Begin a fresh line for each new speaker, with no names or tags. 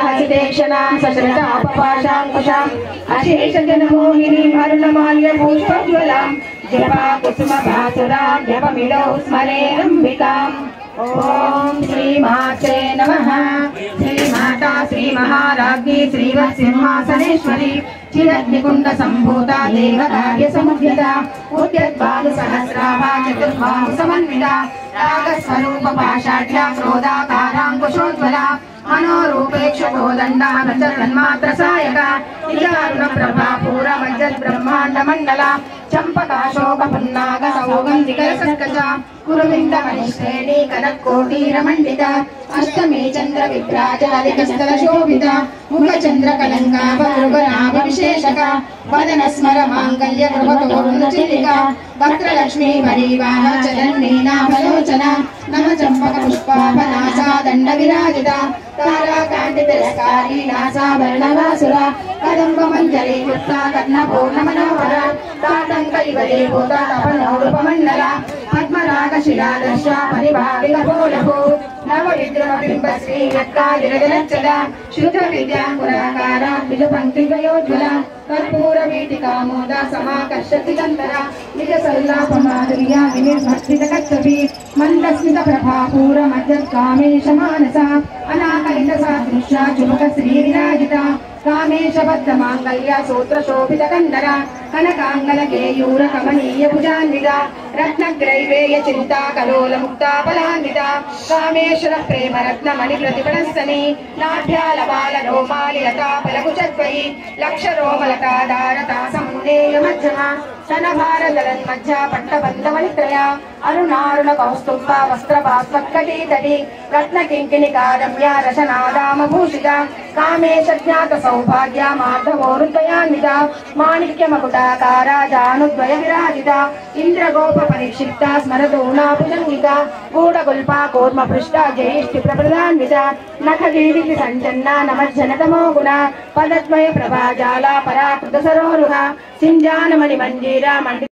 హసితేక్షణాం సశరతాపపాశాంకుశాం అశేష జనమోహిని అరుణమాల్య పుష్పజ్వలాం జపా కుసుమ భాసురాం జపమిలో స్మరేరంబికాం ఓం శ్రీమాత్రే నమః శ్రీమాతా శ్రీ మహారాజ్ఞి శ్రీవత్సింహాసనేశ్వరి చిరగ్నికుండ సంభూత దేవకార్య సముద్యత ఉద్యద్బాలు సహస్రాభా చతుర్బాహు సమన్విత రాగస్వరూప పాషాఢ్య క్రోధాకారాంకుశోజ్వల మనోరూపేక్షోదండ తన్మాత్ర సాయక నిజారుణ ప్రభా పూర మజ్జద్ బ్రహ్మాండ మండల చంపకాశోక పున్నాగ సౌగంధికర సర్కజ కురువింద మణిశ్రేణి కనకోటీర మండిత అష్టమి చంద్ర విభ్రాజాదిక స్థల శోభిత ముఖ చంద్ర కలంకాభ విశేషక వదన స్మర మాంగళ్య గృహతోరుణ చిలిక వక్రలక్ష్మీ మరీవాహ చరణీ నామలోచన నమ చంపక పుష్పాభనాసా దండ విరాజిత తారాకాంతి తిరస్కారీ నాసాభరణవాసుర కదంబ మంజరి కృత్త కర్ణ పూర్ణ మనోహర తాటంక ఇవరే భూత తపనోరుపమండల పద్మరాగ శిలాదర్శ పరిభావిక భూలభూ నవ విద్రుమ బింబ శ్రీ రక్కాదిరగలచ్చల శుద్ధ విద్యాంకురాకార బిజు పంక్తి గయోజ్వల కర్పూర వీటికామోద సమాకర్షతి గంధర నిజ సల్లాప మాధుర్య వినిర్భక్తిత కచ్చపి మందస్మిత ప్రభాపూర మధ్య కామేశ మానస అనాకలిత సాదృశ్య చుముక శ్రీ విరాజిత కామేశ బద్ధ మాంగళ్య సూత్ర శోభిత కందర కనకాంగల కేయూర కమనీయ భుజాన్విత రత్నగ్రైవేయ చింతా కలోల ముక్తా ఫలాన్విత కామేశ్వర ప్రేమ రత్న మణి ప్రతిఫలస్తని నాట్యాల బాల రోమాలి లతా పలకు చత్వయి లక్ష రోమలతా దారత సమునేయ మధ్యమ సన భారతలన్ మధ్య పట్టబంధ మణిత్రయ అరుణారుణ కౌస్తుభ వస్త్ర భాస్వత్కటీ తటి రత్న కింకిణి కారమ్య రసనాదామ భూషిత కామేశ జ్ఞాత సౌభాగ్య మాధవోరుద్వయాన్విత మాణిక్య మకుటాకార జానుద్వయ విరాజిత ఇంద్రగోప పరిక్షిప్త స్మరదూనా భుజంగిత గూఢగుల్పా కూర్మ పృష్ట జయిష్టి ప్రప్రదాన్విత నఖ గీడికి సంచన్న నమజ్జనతమో గుణ పదద్వయ ప్రభాజాల పరాకృత సరోరుహ సింజానమణి మంజీర మండి